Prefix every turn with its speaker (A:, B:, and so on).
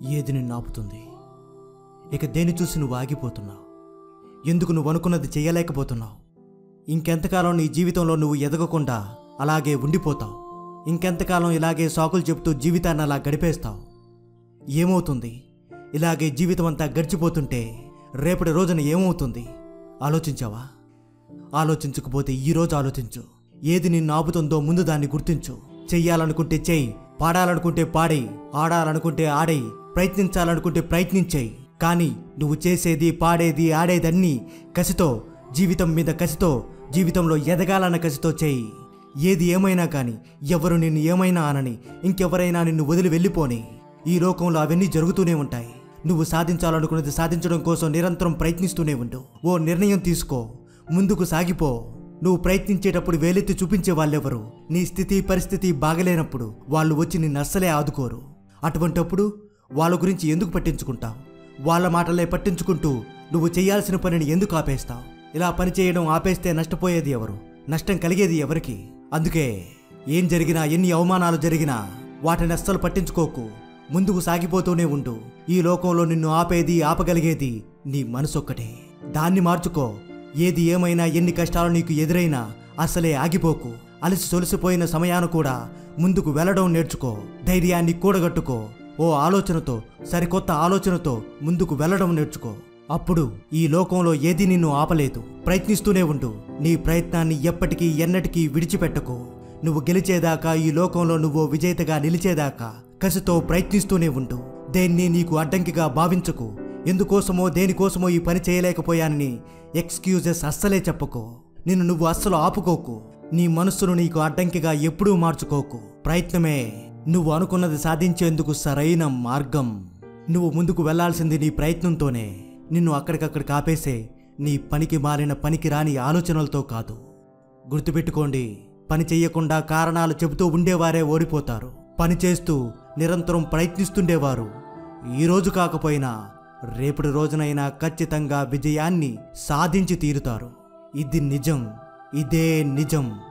A: ఏది నిన్ను ఆపుతుంది ఇక దేని చూసి నువ్వు ఆగిపోతున్నావు ఎందుకు నువ్వు అనుకున్నది చేయలేకపోతున్నావు ఇంకెంతకాలం నీ జీవితంలో నువ్వు ఎదగకుండా అలాగే ఉండిపోతావు ఇంకెంతకాలం ఇలాగే సాకులు చెబుతూ జీవితాన్ని అలా గడిపేస్తావు ఏమవుతుంది ఇలాగే జీవితం అంతా గడిచిపోతుంటే రేపటి రోజున ఏమవుతుంది ఆలోచించావా ఆలోచించకపోతే ఈరోజు ఆలోచించు ఏది నిన్ను ఆపుతుందో ముందు దాన్ని గుర్తించు చెయ్యాలనుకుంటే చెయ్యి పాడాలనుకుంటే పాడేయి ఆడాలనుకుంటే ఆడేయి ప్రయత్నించాలనుకుంటే ప్రయత్నించేయి కానీ నువ్వు చేసేది పాడేది ఆడేదన్నీ కసితో జీవితం మీద కసితో జీవితంలో ఎదగాలన్న కసితో చేయి ఏది ఏమైనా కానీ ఎవరు నిన్ను ఏమైనా అనని ఇంకెవరైనా నిన్ను వదిలి వెళ్ళిపోని ఈ లోకంలో అవన్నీ జరుగుతూనే ఉంటాయి నువ్వు సాధించాలనుకున్నది సాధించడం కోసం నిరంతరం ప్రయత్నిస్తూనే ఉండు ఓ నిర్ణయం తీసుకో ముందుకు సాగిపో నువ్వు ప్రయత్నించేటప్పుడు వేలెత్తి చూపించే వాళ్ళెవరు నీ స్థితి పరిస్థితి బాగలేనప్పుడు వాళ్ళు వచ్చి నిన్ను అస్సలే ఆదుకోరు అటువంటప్పుడు వాళ్ళ గురించి ఎందుకు పట్టించుకుంటావు వాళ్ళ మాటలే పట్టించుకుంటూ నువ్వు చేయాల్సిన పనిని ఎందుకు ఆపేస్తావు ఇలా పని చేయడం ఆపేస్తే నష్టపోయేది ఎవరు నష్టం కలిగేది ఎవరికి అందుకే ఏం జరిగినా ఎన్ని అవమానాలు జరిగినా వాటిని అస్సలు పట్టించుకోకు ముందుకు సాగిపోతూనే ఉండు ఈ లోకంలో నిన్ను ఆపేది ఆపగలిగేది నీ మనసొక్కటే దాన్ని మార్చుకో ఏది ఏమైనా ఎన్ని కష్టాలు నీకు ఎదురైనా అసలే ఆగిపోకు అలసి సొలిసిపోయిన సమయాన కూడా ముందుకు వెళ్ళడం నేర్చుకో ధైర్యాన్ని కూడగట్టుకో ఓ ఆలోచనతో సరికొత్త ఆలోచనతో ముందుకు వెళ్ళడం నేర్చుకో అప్పుడు ఈ లోకంలో ఏది నిన్ను ఆపలేదు ప్రయత్నిస్తూనే ఉండు నీ ప్రయత్నాన్ని ఎప్పటికీ ఎన్నటికీ విడిచిపెట్టకు నువ్వు గెలిచేదాకా ఈ లోకంలో నువ్వు విజేతగా నిలిచేదాకా కసితో ప్రయత్నిస్తూనే ఉండు దేన్ని నీకు అడ్డంకిగా భావించకు ఎందుకోసమో దేనికోసమో ఈ పని చేయలేకపోయానని ఎక్స్క్యూజెస్ అస్సలే చెప్పకు నిన్ను నువ్వు అస్సలు ఆపుకోకు నీ మనస్సును నీకు అడ్డంకిగా ఎప్పుడూ మార్చుకోకు ప్రయత్నమే నువ్వు అనుకున్నది సాధించేందుకు సరైన మార్గం నువ్వు ముందుకు వెళ్లాల్సింది నీ ప్రయత్నంతోనే నిన్ను అక్కడికక్కడ కాపేసే నీ పనికి మారిన పనికి రాని ఆలోచనలతో కాదు గుర్తుపెట్టుకోండి పని చెయ్యకుండా కారణాలు చెబుతూ ఉండేవారే ఓడిపోతారు పని చేస్తూ నిరంతరం ప్రయత్నిస్తుండేవారు ఈరోజు కాకపోయినా రేపటి రోజునైనా ఖచ్చితంగా విజయాన్ని సాధించి తీరుతారు ఇది నిజం ఇదే నిజం